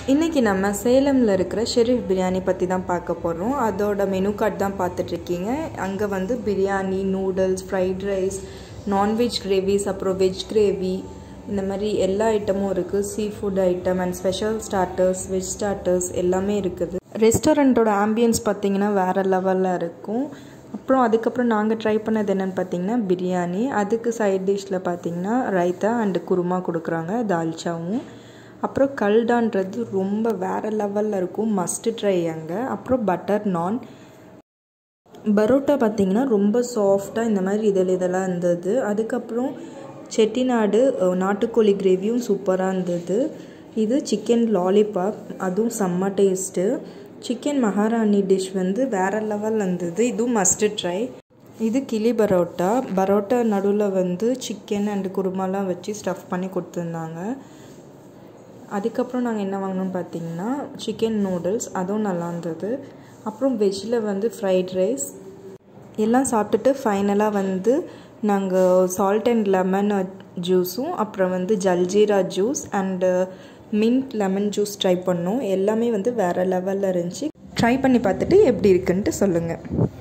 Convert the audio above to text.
இன்றைக்கி நம்ம சேலமில் இருக்கிற ஷெரீஃப் பிரியாணி பற்றி தான் பார்க்க போகிறோம் அதோட மெனு கார்ட் தான் பார்த்துட்ருக்கீங்க அங்கே வந்து biryani noodles fried rice non veg gravies அப்புறம் வெஜ் கிரேவி இந்த மாதிரி எல்லா ஐட்டமும் இருக்குது sea food item and special starters veg starters எல்லாமே இருக்குது ரெஸ்டாரண்ட்டோட ஆம்பியன்ஸ் பார்த்திங்கன்னா வேறு லெவலில் இருக்கும் அப்புறம் அதுக்கப்புறம் நாங்கள் ட்ரை பண்ணது என்னென்னு பார்த்தீங்கன்னா பிரியாணி அதுக்கு சைட் டிஷ்ஷில் பார்த்தீங்கன்னா ரைத்தா அண்டு குருமா கொடுக்குறாங்க தால்ச்சாவும் அப்புறம் கல்டான்றது ரொம்ப வேறு லெவலில் இருக்கும் மஸ்ட்டு ட்ரை அங்கே அப்புறம் பட்டர் நான் பரோட்டா பார்த்திங்கன்னா ரொம்ப சாஃப்டாக இந்த மாதிரி இதழ் இதெல்லாம் இருந்தது அதுக்கப்புறம் செட்டிநாடு நாட்டுக்கோழி கிரேவியும் சூப்பராக இருந்தது இது சிக்கன் லாலிபாப் அதுவும் செம்ம டேஸ்ட்டு சிக்கன் மகாராணி டிஷ் வந்து வேறு லெவலில் இருந்தது இதுவும் மஸ்ட்டு ட்ரை இது கிளி பரோட்டா பரோட்டா நடுவில் வந்து சிக்கன் அண்டு குருமாலாம் வச்சு ஸ்டஃப் பண்ணி கொடுத்துருந்தாங்க அதுக்கப்புறம் நாங்கள் என்ன வாங்கினோம்னு பார்த்தீங்கன்னா சிக்கன் நூடுல்ஸ் அதுவும் நல்லா இருந்தது அப்புறம் வெஜ்ஜில் வந்து ஃப்ரைட் ரைஸ் எல்லாம் சாப்பிட்டுட்டு ஃபைனலாக வந்து நாங்கள் சால்ட் அண்ட் லெமன் ஜூஸும் அப்புறம் வந்து jaljeera juice and mint lemon juice try பண்ணோம் எல்லாமே வந்து வேறு லெவலில் இருந்துச்சு ட்ரை பண்ணி பார்த்துட்டு எப்படி இருக்குன்ட்டு சொல்லுங்கள்